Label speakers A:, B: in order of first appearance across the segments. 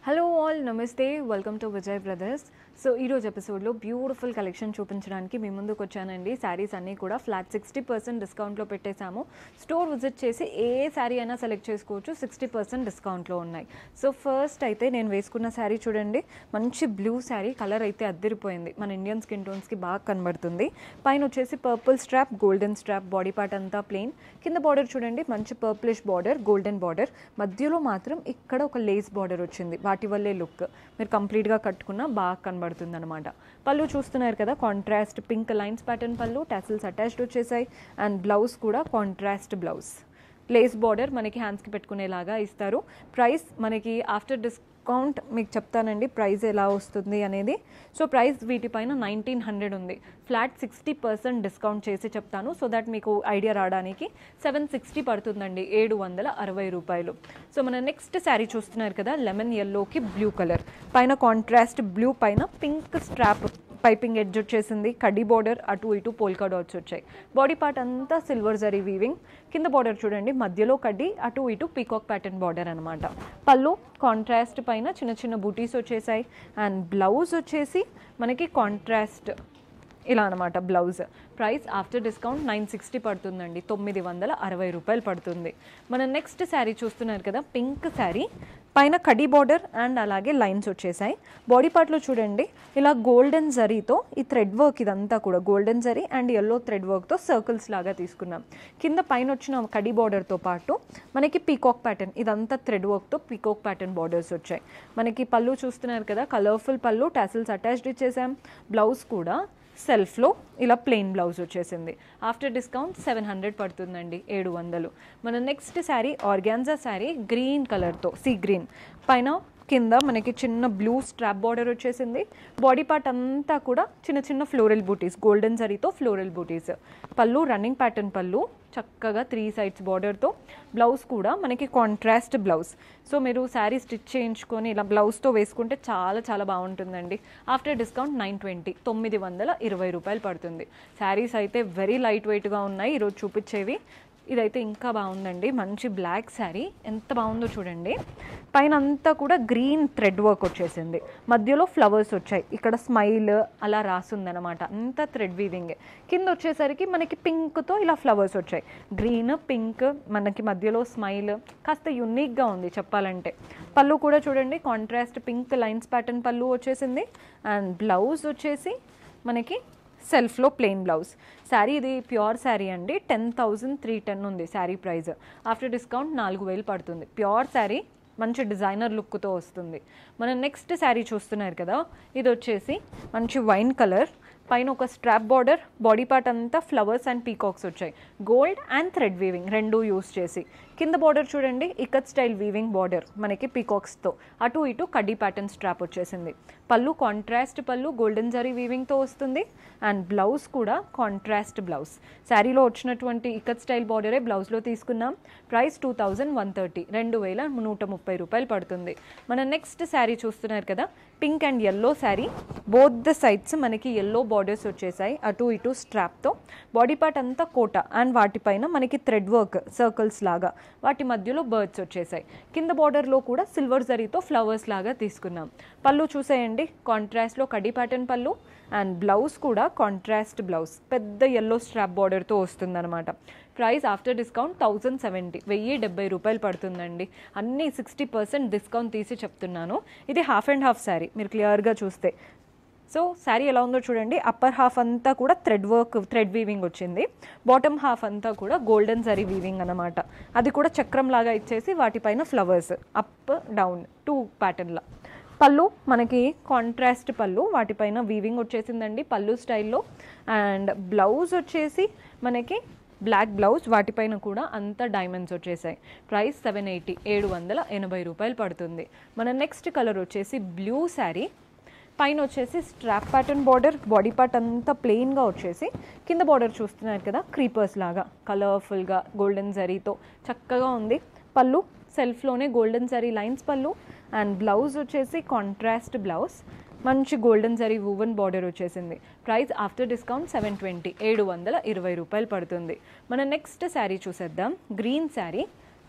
A: hello all నమస్తే welcome to Vijay brothers so ఈరోజు ఎపిసోడ్లో బ్యూటిఫుల్ కలెక్షన్ చూపించడానికి మీ ముందుకు వచ్చానండి శారీస్ అన్నీ కూడా ఫ్లాట్ సిక్స్టీ పర్సెంట్ డిస్కౌంట్లో పెట్టేశాము స్టోర్ విజిట్ చేసి ఏ శారీ అయినా సెలెక్ట్ చేసుకోవచ్చు సిక్స్టీ పర్సెంట్ డిస్కౌంట్లో ఉన్నాయి సో ఫస్ట్ అయితే నేను వేసుకున్న శారీ చూడండి మంచి బ్లూ శారీ కలర్ అయితే అద్దరిపోయింది మన ఇండియన్ స్కిన్ టోన్స్కి బాగా కనబడుతుంది పైన వచ్చేసి purple strap golden strap body part అంతా ప్లెయిన్ కింద బార్డర్ చూడండి మంచి పర్పులిష్ బార్డర్ గోల్డెన్ బార్డర్ మధ్యలో మాత్రం ఇక్కడ ఒక లేస్ బార్డర్ వచ్చింది వాటి వల్లే లుక్ మీరు కంప్లీట్గా కట్టుకున్న బాగా కనబడుతుంది అనమాట పళ్ళు చూస్తున్నారు కదా కాంట్రాస్ట్ పింక్ లైన్స్ ప్యాటర్న్ పళ్ళు టాసిల్స్ అటాచ్డ్ వచ్చేసాయి అండ్ బ్లౌజ్ కూడా కాంట్రాస్ట్ బ్లౌజ్ లేస్ బార్డర్ మనకి హ్యాండ్స్కి పెట్టుకునేలాగా ఇస్తారు ప్రైస్ మనకి ఆఫ్టర్ డిస్కౌంట్ మీకు చెప్తానండి ప్రైస్ ఎలా వస్తుంది అనేది సో ప్రైస్ వీటిపైన నైన్టీన్ హండ్రెడ్ ఉంది ఫ్లాట్ సిక్స్టీ పర్సెంట్ డిస్కౌంట్ చేసి చెప్తాను సో దట్ మీకు ఐడియా రావడానికి సెవెన్ సిక్స్టీ పడుతుందండి ఏడు వందల అరవై రూపాయలు సో మన నెక్స్ట్ శారీ చూస్తున్నారు కదా లెమన్ ఎల్లోకి బ్లూ కలర్ పైన కాంట్రాస్ట్ బ్లూ పైన పింక్ స్ట్రాప్ పైపింగ్ ఎడ్జ్ వచ్చేసింది కడ్డీ బార్డర్ అటు ఇటు పోల్కా డాట్స్ వచ్చాయి బాడీ పార్ట్ అంతా సిల్వర్ జరీ వీవింగ్ కింద బార్డర్ చూడండి మధ్యలో కడ్డీ అటు ఇటు పీకాక్ ప్యాటర్న్ బార్డర్ అనమాట పళ్ళు కాంట్రాస్ట్ పైన చిన్న చిన్న బూటీస్ వచ్చేసాయి అండ్ బ్లౌజ్ వచ్చేసి మనకి కాంట్రాస్ట్ ఇలా అనమాట blouse price after discount nine sixty పడుతుందండి తొమ్మిది వందల అరవై రూపాయలు పడుతుంది మన నెక్స్ట్ శారీ చూస్తున్నారు కదా పింక్ శారీ పైన కడీ బార్డర్ అండ్ అలాగే లైన్స్ వచ్చేసాయి బాడీ పార్ట్లో చూడండి ఇలా గోల్డెన్ జరీతో ఈ థ్రెడ్ వర్క్ ఇదంతా కూడా golden zari and yellow thread వర్క్తో సర్కిల్స్ లాగా తీసుకున్నాం కింద పైన వచ్చిన కడీ బార్డర్తో పాటు మనకి పీకాక్ ప్యాటర్న్ ఇదంతా థ్రెడ్ వర్క్తో పీకాక్ ప్యాటర్న్ బార్డర్స్ వచ్చాయి మనకి పళ్ళు చూస్తున్నారు కదా కలర్ఫుల్ పళ్ళు టాసిల్స్ అటాచ్డ్ ఇచ్చేసాం బ్లౌజ్ కూడా సెల్ఫ్లో ఇలా ప్లెయిన్ బ్లౌజ్ వచ్చేసింది ఆఫ్టర్ డిస్కౌంట్ సెవెన్ హండ్రెడ్ పడుతుందండి ఏడు వందలు మన next sari organza sari green కలర్తో సీ గ్రీన్ పైన కింద మనకి చిన్న బ్లూ స్ట్రాప్ బార్డర్ వచ్చేసింది బాడీ పార్ట్ అంతా కూడా చిన్న చిన్న ఫ్లోరల్ బూటీస్ గోల్డెన్ జరీతో ఫ్లోరల్ బూటీస్ పళ్ళు రన్నింగ్ ప్యాటర్న్ పళ్ళు చక్కగా త్రీ సైడ్స్ బార్డర్తో బ్లౌజ్ కూడా మనకి కాంట్రాస్ట్ బ్లౌజ్ సో మీరు శారీ స్టిచ్ చేయించుకొని ఇలా బ్లౌజ్తో వేసుకుంటే చాలా చాలా బాగుంటుందండి ఆఫ్టర్ డిస్కౌంట్ నైన్ ట్వంటీ తొమ్మిది వందల ఇరవై రూపాయలు పడుతుంది శారీస్ అయితే వెరీ లైట్ వెయిట్గా ఉన్నాయి ఈరోజు చూపించేవి ఇదైతే ఇంకా బాగుందండి మంచి బ్లాక్ శారీ ఎంత బాగుందో చూడండి పైన అంతా కూడా గ్రీన్ థ్రెడ్ వర్క్ వచ్చేసింది మధ్యలో ఫ్లవర్స్ వచ్చాయి ఇక్కడ స్మైల్ అలా రాసుందనమాట అంతా థ్రెడ్ వీవింగ్ కింద వచ్చేసరికి మనకి పింక్తో ఇలా ఫ్లవర్స్ వచ్చాయి గ్రీన్ పింక్ మనకి మధ్యలో స్మైల్ కాస్త యునిక్గా ఉంది చెప్పాలంటే పళ్ళు కూడా చూడండి కాంట్రాస్ట్ పింక్ లైన్స్ ప్యాటర్న్ పళ్ళు వచ్చేసింది అండ్ బ్లౌజ్ వచ్చేసి మనకి సెల్ఫ్లో ప్లెయిన్ బ్లౌజ్ శారీ ఇది ప్యూర్ శారీ అండి టెన్ థౌజండ్ త్రీ టెన్ ఉంది శారీ ప్రైస్ ఆఫ్టర్ డిస్కౌంట్ నాలుగు వేలు పడుతుంది ప్యూర్ శారీ మంచి డిజైనర్ లుక్తో వస్తుంది మనం నెక్స్ట్ శారీ చూస్తున్నారు కదా ఇది వచ్చేసి మంచి వైన్ కలర్ పైన ఒక స్ట్రాప్ బార్డర్ బాడీ పార్ట్ అంతా ఫ్లవర్స్ అండ్ పీకాక్స్ వచ్చాయి గోల్డ్ అండ్ థ్రెడ్ వీవింగ్ రెండు యూస్ చేసి కింద బార్డర్ చూడండి ఇకత్ స్టైల్ వీవింగ్ బార్డర్ మనకి పీకాక్స్తో అటు ఇటు కడ్డీ ప్యాటర్న్ స్ట్రాప్ వచ్చేసింది పళ్ళు కాంట్రాస్ట్ పళ్ళు గోల్డెన్ జరీ వీవింగ్తో వస్తుంది అండ్ బ్లౌజ్ కూడా కాంట్రాస్ట్ బ్లౌజ్ శారీలో వచ్చినటువంటి ఇకత్ స్టైల్ బార్డరే బ్లౌజ్లో తీసుకున్నాం price two thousand one thirty రెండు వేల నూట ముప్పై రూపాయలు పడుతుంది మన నెక్స్ట్ శారీ చూస్తున్నారు కదా pink and yellow sari both the sides మనకి ఎల్లో బార్డర్స్ వచ్చేసాయి అటు ఇటు స్ట్రాప్తో బాడీ పార్ట్ అంతా కోట అండ్ వాటిపైన మనకి థ్రెడ్ వర్క్ సర్కిల్స్ లాగా వాటి మధ్యలో బర్డ్స్ వచ్చేసాయి కింద బార్డర్లో కూడా సిల్వర్ జరీతో ఫ్లవర్స్ లాగా తీసుకున్నాం పళ్ళు చూసేయండి కాంట్రాస్ట్లో కడీ ప్యాటర్న్ పళ్ళు అండ్ బ్లౌజ్ కూడా కాంట్రాస్ట్ బ్లౌజ్ పెద్ద ఎల్లో స్ట్రాప్ బార్డర్తో వస్తుందన్నమాట price after discount thousand seventy వెయ్యి డెబ్బై రూపాయలు పడుతుందండి అన్నీ సిక్స్టీ పర్సెంట్ డిస్కౌంట్ తీసి చెప్తున్నాను ఇది హాఫ్ అండ్ హాఫ్ శారీ మీరు క్లియర్గా చూస్తే సో శారీ ఎలా ఉందో చూడండి అప్పర్ హాఫ్ అంతా కూడా థ్రెడ్ వర్క్ థ్రెడ్ వీవింగ్ వచ్చింది బాటమ్ హాఫ్ అంతా కూడా గోల్డెన్ జరీ వీవింగ్ అనమాట అది కూడా చక్రం లాగా ఇచ్చేసి వాటిపైన ఫ్లవర్స్ అప్ డౌన్ టూ ప్యాటర్న్లా పళ్ళు మనకి కాంట్రాస్ట్ పళ్ళు వాటిపైన వీవింగ్ వచ్చేసిందండి పళ్ళు స్టైల్లో అండ్ బ్లౌజ్ వచ్చేసి మనకి బ్లాక్ బ్లౌజ్ వాటిపైన కూడా అంత డైమండ్స్ వచ్చేసాయి ప్రైస్ సెవెన్ ఎయిటీ ఏడు వందల ఎనభై రూపాయలు పడుతుంది మన నెక్స్ట్ కలర్ వచ్చేసి బ్లూ శారీ పైన వచ్చేసి strap pattern border body part అంతా ప్లెయిన్గా వచ్చేసి కింద బార్డర్ చూస్తున్నారు కదా క్రీపర్స్ లాగా కలర్ఫుల్గా గోల్డెన్ జరీతో చక్కగా ఉంది పళ్ళు సెల్ఫ్లోనే golden zari lines pallu and blouse వచ్చేసి కాంట్రాస్ట్ బ్లౌజ్ మంచి గోల్డెన్ జరీ వూవన్ బార్డర్ వచ్చేసింది price after discount seven twenty ఏడు వందల ఇరవై రూపాయలు పడుతుంది మన నెక్స్ట్ శారీ చూసేద్దాం గ్రీన్ శారీ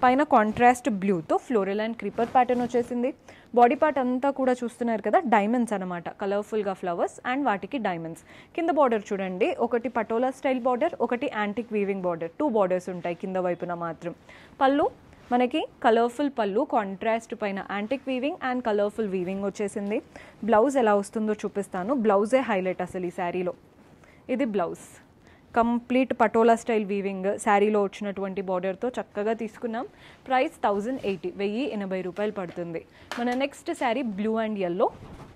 A: పైన కాంట్రాస్ట్ బ్లూతో ఫ్లోరల్ అండ్ క్రీపర్ ప్యాటర్న్ వచ్చేసింది బాడీ పార్ట్ అంతా కూడా చూస్తున్నారు కదా డైమండ్స్ అనమాట కలర్ఫుల్గా ఫ్లవర్స్ అండ్ వాటికి డైమండ్స్ కింద బార్డర్ చూడండి ఒకటి పటోలా స్టైల్ బార్డర్ ఒకటి antique weaving border two borders ఉంటాయి కింద వైపున మాత్రం పళ్ళు మనకి కలర్ఫుల్ పళ్ళు కాంట్రాస్ట్ పైన antique weaving and colourful weaving వచ్చేసింది బ్లౌజ్ ఎలా వస్తుందో చూపిస్తాను బ్లౌజే హైలైట్ అసలు ఈ శారీలో ఇది blouse complete Patola style weaving శారీలో వచ్చినటువంటి బార్డర్తో చక్కగా తీసుకున్నాం ప్రైస్ థౌజండ్ ఎయిటీ వెయ్యి ఎనభై రూపాయలు పడుతుంది మన next sari blue and yellow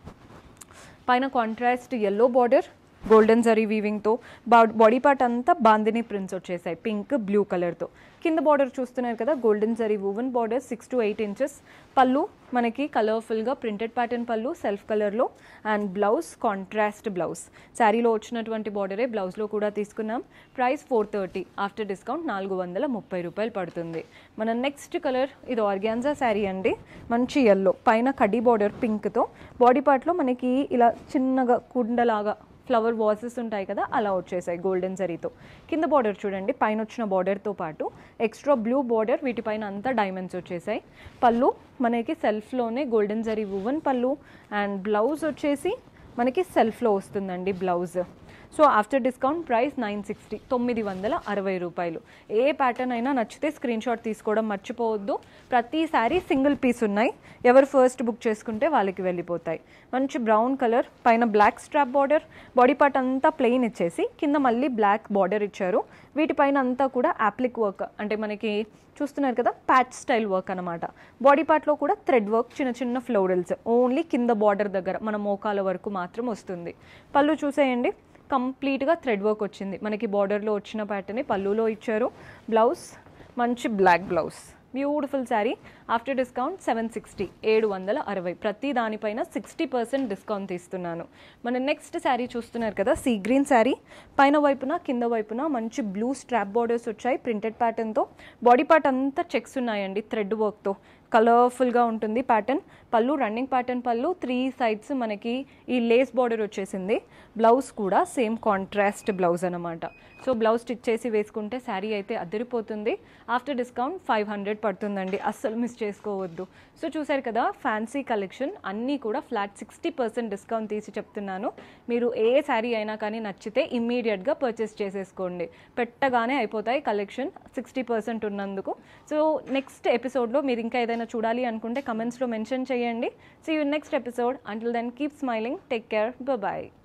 A: పైన contrast yellow border golden zari వీవింగ్తో బాడీ పార్ట్ అంతా బాందిని ప్రింట్స్ వచ్చేసాయి పింక్ బ్లూ కలర్తో కింద బార్డర్ చూస్తున్నారు కదా golden zari woven border six to eight inches pallu మనకి కలర్ఫుల్గా ప్రింటెడ్ ప్యాటర్న్ పళ్ళు సెల్ఫ్ కలర్లో అండ్ బ్లౌజ్ కాంట్రాస్ట్ బ్లౌజ్ శారీలో వచ్చినటువంటి బార్డరే బ్లౌజ్లో కూడా తీసుకున్నాం price four thirty after discount నాలుగు వందల ముప్పై రూపాయలు పడుతుంది మన నెక్స్ట్ కలర్ ఇది ఆర్గాన్జా శారీ అండి మంచి ఎల్లో పైన కడ్డీ బార్డర్ పింక్తో బాడీ పార్ట్లో మనకి ఇలా చిన్నగా కుండలాగా ఫ్లవర్ వాసెస్ ఉంటాయి కదా అలా వచ్చేసాయి గోల్డెన్ జరీతో కింద బార్డర్ చూడండి పైన వచ్చిన బార్డర్తో పాటు ఎక్స్ట్రా బ్లూ బార్డర్ వీటిపైన అంతా డైమండ్స్ వచ్చేసాయి పళ్ళు మనకి సెల్ఫ్లోనే golden zari woven pallu and blouse వచ్చేసి మనకి సెల్ఫ్లో వస్తుందండి blouse so after discount price nine sixty తొమ్మిది వందల అరవై రూపాయలు ఏ ప్యాటర్న్ అయినా నచ్చితే స్క్రీన్ షాట్ తీసుకోవడం మర్చిపోవద్దు ప్రతి శారీ సింగిల్ పీస్ ఉన్నాయి ఎవరు ఫస్ట్ బుక్ చేసుకుంటే వాళ్ళకి వెళ్ళిపోతాయి మంచి బ్రౌన్ కలర్ పైన black strap border body part అంతా ప్లెయిన్ ఇచ్చేసి కింద మళ్ళీ బ్లాక్ బార్డర్ ఇచ్చారు వీటిపైన అంతా కూడా యాప్లిక్ వర్క్ అంటే మనకి చూస్తున్నారు కదా ప్యాచ్ స్టైల్ వర్క్ అనమాట బాడీ పార్ట్లో కూడా థ్రెడ్ వర్క్ చిన్న చిన్న ఫ్లోరల్స్ ఓన్లీ కింద బార్డర్ దగ్గర మన మోకాల వరకు మాత్రం వస్తుంది పళ్ళు చూసేయండి కంప్లీట్గా థ్రెడ్ వర్క్ వచ్చింది మనకి బార్డర్లో వచ్చిన ప్యాటర్న్ పళ్ళులో ఇచ్చారు బ్లౌజ్ మంచి black blouse beautiful sari after discount seven sixty ఏడు వందల అరవై ప్రతి దానిపైన సిక్స్టీ పర్సెంట్ డిస్కౌంట్ ఇస్తున్నాను మన నెక్స్ట్ శారీ చూస్తున్నారు కదా సీ గ్రీన్ శారీ పైన వైపున కింద వైపున మంచి బ్లూ స్ట్రాప్ బార్డర్స్ వచ్చాయి ప్రింటెడ్ ప్యాటర్న్తో బాడీ పార్ట్ అంతా చెక్స్ ఉన్నాయండి థ్రెడ్ వర్క్తో కలర్ఫుల్గా ఉంటుంది pattern pallu running pattern pallu three sides మనకి ఈ లేస్ బార్డర్ వచ్చేసింది బ్లౌజ్ కూడా సేమ్ కాంట్రాస్ట్ బ్లౌజ్ అనమాట సో బ్లౌజ్ స్టిచ్ చేసి వేసుకుంటే శారీ అయితే అదిరిపోతుంది ఆఫ్టర్ డిస్కౌంట్ ఫైవ్ హండ్రెడ్ పడుతుందండి అస్సలు మిస్ చేసుకోవద్దు సో చూసారు కదా ఫ్యాన్సీ కలెక్షన్ అన్నీ కూడా ఫ్లాట్ సిక్స్టీ పర్సెంట్ డిస్కౌంట్ తీసి చెప్తున్నాను మీరు ఏ శారీ అయినా కానీ నచ్చితే ఇమ్మీడియట్గా పర్చేస్ చేసేసుకోండి పెట్టగానే అయిపోతాయి కలెక్షన్ సిక్స్టీ పర్సెంట్ ఉన్నందుకు సో నెక్స్ట్ ఎపిసోడ్లో మీరు ఇంకా ఏదైనా చూడాలి అనుకుంటే కమెంట్స్లో మెన్షన్ చేయండి see you next episode until then keep smiling take care bye